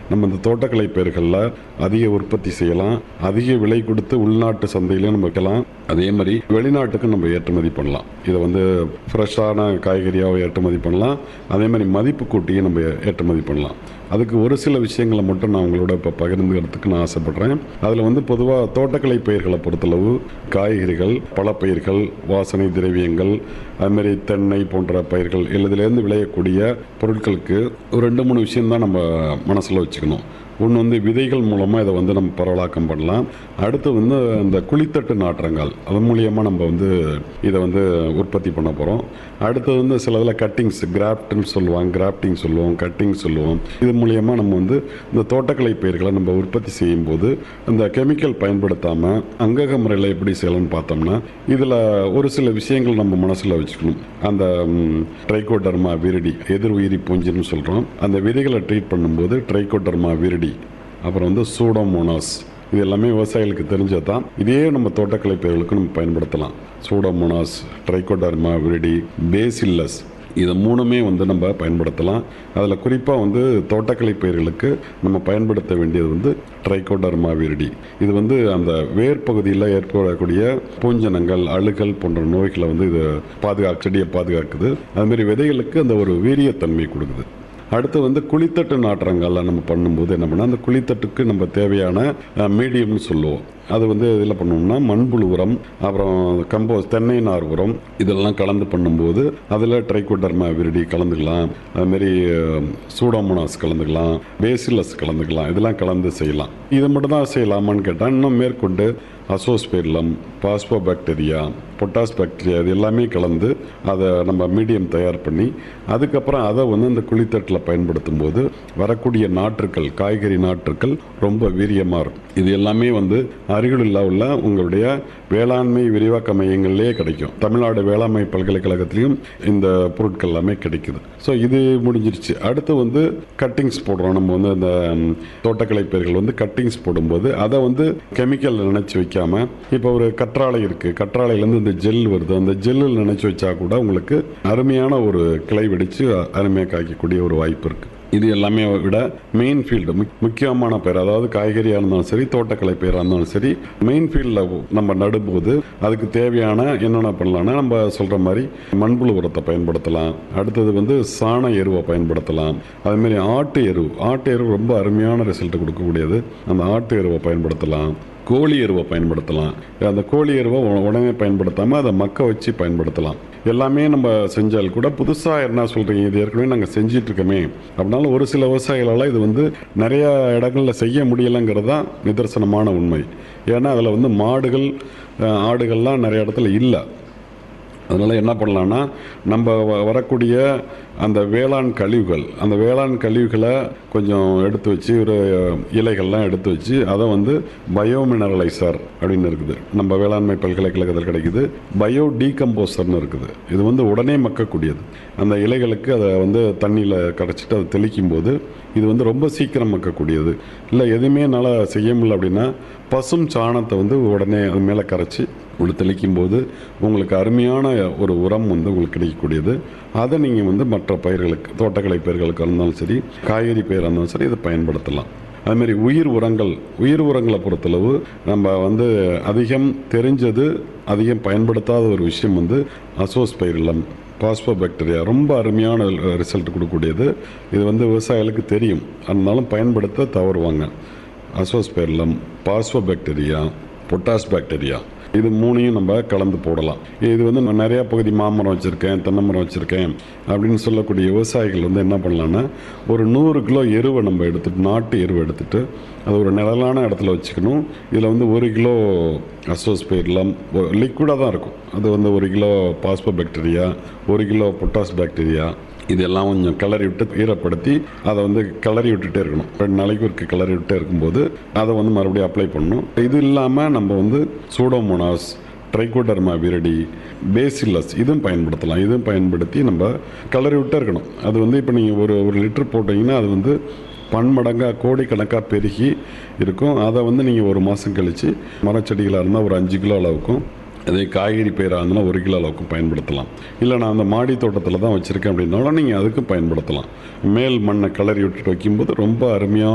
நம்ம இந்த தோட்டக்கலை பயிர்களில் அதிக உற்பத்தி செய்யலாம் அதிக விலை கொடுத்து உள்நாட்டு சந்தையிலையும் நம்ம வைக்கலாம் அதே மாதிரி வெளிநாட்டுக்கு நம்ம ஏற்றுமதி பண்ணலாம் இதை வந்து ஃப்ரெஷ்ஷான காய்கறியாக ஏற்றுமதி பண்ணலாம் அதே மாதிரி மதிப்பு கூட்டியும் நம்ம ஏற்றுமதி பண்ணலாம் அதுக்கு ஒரு சில விஷயங்களை மட்டும் நான் உங்களோட இப்போ பகிர்ந்துக்கிறதுக்கு நான் ஆசைப்படுறேன் அதில் வந்து பொதுவாக தோட்டக்கலை பயிர்களை பொறுத்தளவு காய்கறிகள் பழப்பயிர்கள் வாசனை திரவியங்கள் அதுமாரி தென்னை போன்ற பயிர்கள் இதுலேருந்து விளையக்கூடிய பொருட்களுக்கு ஒரு ரெண்டு மூணு விஷயம்தான் நம்ம மனசில் வச்சுக்கணும் ஒன்று வந்து விதைகள் மூலமாக இதை வந்து நம்ம பரவலாக்கம் பண்ணலாம் அடுத்து வந்து அந்த குழித்தட்டு நாற்றங்கள் அதன் மூலியமாக நம்ம வந்து இதை வந்து உற்பத்தி பண்ண போகிறோம் அடுத்தது வந்து சில இதில் கட்டிங்ஸ் கிராஃப்ட்னு சொல்லுவாங்க கிராஃப்டிங் சொல்லுவோம் கட்டிங் சொல்லுவோம் இது மூலியமாக நம்ம வந்து இந்த தோட்டக்கலை பயிர்களை நம்ம உற்பத்தி செய்யும் போது இந்த கெமிக்கல் பயன்படுத்தாமல் அங்கக முறையில் எப்படி செய்யலாம்னு பார்த்தோம்னா இதில் ஒரு சில விஷயங்கள் நம்ம மனசில் வச்சுக்கணும் அந்த ட்ரைகோடர்மா விரிடி எதிர் உயிரி பூஞ்சின்னு சொல்கிறோம் அந்த விதைகளை ட்ரீட் பண்ணும்போது ட்ரைகோடர்மா விரிடி அப்புறம் வந்து சூடோமோனாஸ் இது எல்லாமே விவசாயிகளுக்கு தெரிஞ்சது தான் இதே நம்ம தோட்டக்கலை பயிர்களுக்கு நம்ம பயன்படுத்தலாம் சூடோமோனாஸ் ட்ரைகோடர்மா விரிடி பேசில்லஸ் இதை மூணுமே வந்து நம்ம பயன்படுத்தலாம் அதில் குறிப்பாக வந்து தோட்டக்கலை பயிர்களுக்கு நம்ம பயன்படுத்த வேண்டியது வந்து ட்ரைகோடர்மா விரிடி இது வந்து அந்த வேர் பகுதியில் ஏற்படக்கூடிய பூஞ்சனங்கள் அழுகல் போன்ற நோய்களை வந்து இது பாதுகாக்க செடியை பாதுகாக்குது அதுமாரி விதைகளுக்கு அந்த ஒரு வீரியத்தன்மை கொடுக்குது அடுத்து வந்து குழித்தட்டு நாற்றங்கள்லாம் நம்ம பண்ணும்போது என்ன பண்ணால் அந்த குழித்தட்டுக்கு நம்ம தேவையான மீடியம்னு சொல்லுவோம் அது வந்து இதில் பண்ணோம்னா மண்புழு உரம் அப்புறம் கம்போஸ் தென்னை நார் உரம் இதெல்லாம் கலந்து பண்ணும்போது அதில் ட்ரைகோடர்மா விரிடி கலந்துக்கலாம் அதுமாரி சூடோமோனாஸ் கலந்துக்கலாம் பேசிலஸ் கலந்துக்கலாம் இதெல்லாம் கலந்து செய்யலாம் இதை மட்டும் தான் செய்யலாமான்னு கேட்டால் இன்னும் மேற்கொண்டு azospirillum phospho bacteria potash bacteria இது எல்லாமே கலந்து அதை நம்ம மீடியம் தயார் பண்ணி அதுக்கப்புறம் அதை வந்து இந்த குழித்தட்டில் பயன்படுத்தும் போது வரக்கூடிய நாற்றுக்கள் காய்கறி நாற்றுக்கள் ரொம்ப வீரியமாக இருக்கும் இது எல்லாமே வந்து அருகிலுள்ள உள்ள உங்களுடைய வேளாண்மை விரிவாக்க மையங்கள்லேயே கிடைக்கும் தமிழ்நாடு வேளாண்மை பல்கலைக்கழகத்திலையும் இந்த பொருட்கள் எல்லாமே கிடைக்குது ஸோ இது முடிஞ்சிருச்சு அடுத்து வந்து கட்டிங்ஸ் போடுறோம் நம்ம வந்து அந்த தோட்டக்கலை பயிர்கள் வந்து கட்டிங்ஸ் போடும்போது அதை வந்து கெமிக்கல் நினச்சி வைக்காம இப்போ ஒரு கற்றாழை இருக்குது கற்றாழையிலேருந்து இந்த ஜெல் வருது அந்த ஜெல்லில் நினச்சி வச்சா கூட உங்களுக்கு அருமையான ஒரு கிளை வெடித்து அருமையாக காய்க்கக்கூடிய ஒரு வாய்ப்பு இருக்குது இது எல்லாமே விட மெயின் ஃபீல்டு முக்கியமான பயிர் அதாவது காய்கறியாக இருந்தாலும் சரி தோட்டக்கலை பயிராக இருந்தாலும் சரி மெயின் ஃபீல்டில் நம்ம நடும்போது அதுக்கு தேவையான என்னென்ன பண்ணலாம்னா நம்ம சொல்கிற மாதிரி மண்புழு உரத்தை பயன்படுத்தலாம் அடுத்தது வந்து சாண எருவை பயன்படுத்தலாம் அதுமாரி ஆட்டு எரு ஆட்டு எரு ரொம்ப அருமையான ரிசல்ட் கொடுக்கக்கூடியது அந்த ஆட்டு எருவை பயன்படுத்தலாம் கோழி எருவை பயன்படுத்தலாம் அந்த கோழி எருவை உடனே பயன்படுத்தாமல் அதை மக்க வச்சு பயன்படுத்தலாம் எல்லாமே நம்ம செஞ்சால் கூட புதுசாக என்ன சொல்கிறீங்க இது ஏற்கனவே நாங்கள் செஞ்சிட்ருக்கோமே அப்படின்னாலும் ஒரு சில விவசாயிகளால் இது வந்து நிறையா இடங்களில் செய்ய முடியலைங்கிறது தான் நிதர்சனமான உண்மை ஏன்னா அதில் வந்து மாடுகள் ஆடுகள்லாம் நிறைய இடத்துல இல்லை அதனால் என்ன பண்ணலான்னா நம்ம வரக்கூடிய அந்த வேளாண் கழிவுகள் அந்த வேளாண் கழிவுகளை கொஞ்சம் எடுத்து வச்சு ஒரு இலைகள்லாம் எடுத்து வச்சு அதை வந்து பயோமினரலைசர் அப்படின்னு இருக்குது நம்ம வேளாண்மை பல்கலைக்கழகத்தில் கிடைக்குது பயோ டீகம்போசர்னு இருக்குது இது வந்து உடனே மக்கக்கூடியது அந்த இலைகளுக்கு அதை வந்து தண்ணியில் கரைச்சிட்டு அதை தெளிக்கும் போது இது வந்து ரொம்ப சீக்கிரம் மக்கக்கூடியது இல்லை எதுவுமே என்னால் செய்ய முடியல அப்படின்னா பசும் சாணத்தை வந்து உடனே அது மேலே கரைச்சி உங்களுக்கு தெளிக்கும் போது உங்களுக்கு அருமையான ஒரு உரம் வந்து உங்களுக்கு கிடைக்கக்கூடியது அதை நீங்கள் வந்து மற்ற பயிர்களுக்கு தோட்டக்கலை பயிர்களுக்கு இருந்தாலும் சரி காய்கறி பயிராக இருந்தாலும் சரி இதை பயன்படுத்தலாம் அதுமாரி உயிர் உரங்கள் உயிர் உரங்களை பொறுத்தளவு நம்ம வந்து அதிகம் தெரிஞ்சது அதிகம் பயன்படுத்தாத ஒரு விஷயம் வந்து அசோஸ் பயிரிலம் பாஸ்போ பாக்டீரியா ரொம்ப அருமையான ரிசல்ட் கொடுக்கக்கூடியது இது வந்து விவசாயிகளுக்கு தெரியும் அதனாலும் பயன்படுத்த தவறுவாங்க azospirillum phospho bacteria potash bacteria இது மூணையும் நம்ம கலந்து போடலாம் இது வந்து நான் நிறையா பகுதி மாமரம் வச்சுருக்கேன் தென்னை மரம் வச்சுருக்கேன் அப்படின்னு சொல்லக்கூடிய விவசாயிகள் வந்து என்ன பண்ணலான்னா ஒரு நூறு கிலோ எருவை நம்ம எடுத்துட்டு நாட்டு எருவை எடுத்துட்டு அது ஒரு நிழலான இடத்துல வச்சுக்கணும் இதில் வந்து ஒரு கிலோ அசோஸ்பெர்லம் லிக்விடாக தான் இருக்கும் அது வந்து ஒரு கிலோ பாஸ்போ பாக்டீரியா ஒரு கிலோ பொட்டாஸ் பாக்டீரியா இதெல்லாம் கொஞ்சம் கிளறி விட்டு ஈரப்படுத்தி அதை வந்து கிளறி விட்டுட்டே இருக்கணும் ரெண்டு நாளைக்கு ஒரு கிளறி விட்டே இருக்கும்போது அதை வந்து மறுபடியும் அப்ளை பண்ணணும் இது இல்லாமல் நம்ம வந்து சூடோமோனாஸ் ட்ரைகோடர்மா விரடி பேசில்லஸ் இதுவும் பயன்படுத்தலாம் இதுவும் பயன்படுத்தி நம்ம கிளறி விட்டே இருக்கணும் அது வந்து இப்போ நீங்கள் ஒரு ஒரு லிட்டர் போட்டிங்கன்னா அது வந்து பன்மடங்காக கோடிக்கணக்காக பெருகி இருக்கும் அதை வந்து நீங்கள் ஒரு மாதம் கழித்து மரச்செடிகளாக இருந்தால் ஒரு அஞ்சு கிலோ அளவுக்கும் அதே காய்கறி பயிராக இருந்தாலும் ஒரு கிலோ அளவுக்கு பயன்படுத்தலாம் இல்லை நான் அந்த மாடி தோட்டத்தில் தான் வச்சுருக்கேன் அப்படின்னாலும் நீங்கள் அதுக்கும் பயன்படுத்தலாம் மேல் மண்ணை கிளறி விட்டுட்டு வைக்கும்போது ரொம்ப அருமையாக